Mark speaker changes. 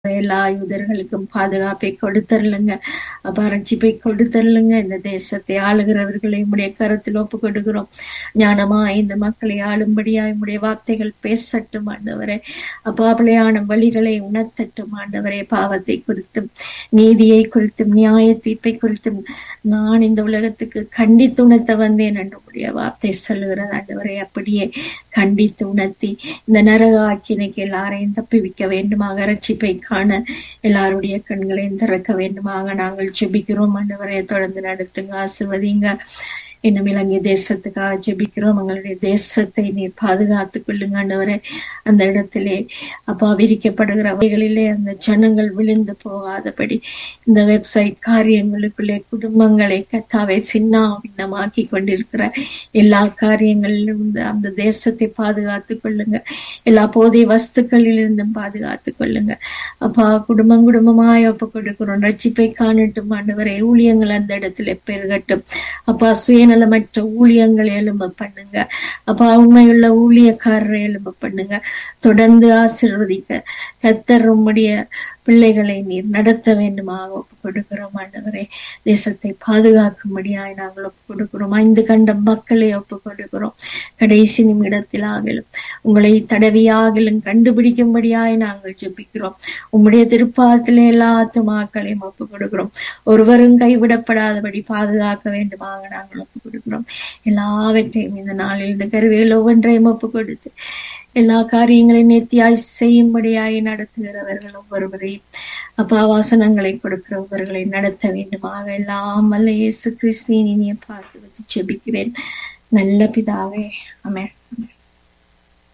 Speaker 1: எல்லா யூதர்களுக்கும் பாதுகாப்பை கொடுத்தருளுங்க அப்ப ரட்சிப்பை கொடுத்தருளுங்க இந்த தேசத்தை ஆளுகிறவர்களை உடைய கருத்தில் ஒப்பு கொடுக்கிறோம் ஞானமா இந்த மக்களை ஆளும்படியா உடைய வார்த்தைகள் பேசட்டும் ஆண்டவரே அப்பாபிளையான வழிகளை உணர்த்தட்டும் ஆண்டவரே பாவத்தை குறித்தும் நீதியை குறித்தும் நியாய தீர்ப்பை குறித்தும் நான் இந்த உலகத்துக்கு கண்டித்து உணர்த்த வந்தேன் என்று உடைய வார்த்தை சொல்லுகிறது ஆண்டவரே அப்படியே கண்டித்து உணர்த்தி இந்த நரக ஆக்கினைக்கு எல்லாரையும் தப்பிவிக்க வேண்டுமாக ரட்சிப்பை காண எல்லாருடைய கண்களையும் திறக்க வேண்டுமாக நாங்கள் ஜெபிக்கிறோம் ஆண்டவரை தொடர்ந்து நடத்துங்க ஆசிர்வதிங்க இன்னும் இலங்கை தேசத்துக்காக ஜெபிக்கிறோம் எங்களுடைய தேசத்தை நீர் பாதுகாத்துக் கொள்ளுங்க ஆண்டவரே அந்த இடத்திலே அப்பா விரிக்கப்படுகிற வகைகளிலே அந்த ஜனங்கள் விழுந்து போகாதபடி இந்த வெப்சைட் காரியங்களுக்குள்ளே குடும்பங்களை கத்தாவை சின்ன பின்னமாக்கி கொண்டிருக்கிற எல்லா காரியங்களிலும் இந்த அந்த தேசத்தை பாதுகாத்துக் கொள்ளுங்க எல்லா போதை வஸ்துக்களிலிருந்தும் பாதுகாத்துக் கொள்ளுங்க அப்பா குடும்பம் குடும்பமாய் ஒப்பு கொடுக்கிறோம் ரட்சிப்பை காணட்டும் ஆண்டவரை ஊழியங்கள் அந்த இடத்துல பெருகட்டும் அப்பா சுயநலமற்ற ஊழியங்களை எழும்ப பண்ணுங்க அப்பா உண்மையுள்ள ஊழியக்காரரை எழும்ப பண்ணுங்க தொடர்ந்து ஆசீர்வதிக்க கத்தர் உம்முடைய பிள்ளைகளை நீர் நடத்த வேண்டுமாக ஒப்பு கொடுக்கிறோம் ஆண்டவரே தேசத்தை பாதுகாக்கும்படியாய் நாங்கள் ஒப்பு கொடுக்கிறோம் ஐந்து கண்ட மக்களை ஒப்பு கொடுக்கிறோம் கடைசி நிமிடத்தில் ஆகலும் உங்களை தடவியாகலும் கண்டுபிடிக்கும்படியாய் நாங்கள் ஜெபிக்கிறோம் உம்முடைய திருப்பாதத்திலே எல்லா ஆத்துமாக்களையும் ஒப்பு கொடுக்கிறோம் ஒருவரும் கைவிடப்படாதபடி பாதுகாக்க வேண்டுமாக நாங்கள் ஒப்பு கொடுக்கிறோம் எல்லாவற்றையும் இந்த நாளில் இந்த கருவியில் ஒவ்வொன்றையும் ஒப்பு கொடுத்து எல்லா காரியங்களையும் நேர்த்தியாய் செய்யும்படியாய் நடத்துகிறவர்கள் ஒவ்வொருவரையும் அப்பா வாசனங்களை கொடுக்கிறவர்களை நடத்த வேண்டுமாக எல்லாம் வல்ல இயேசு கிறிஸ்தின் இனிய பார்த்து வச்சு செபிக்கிறேன் நல்ல பிதாவே அமேன்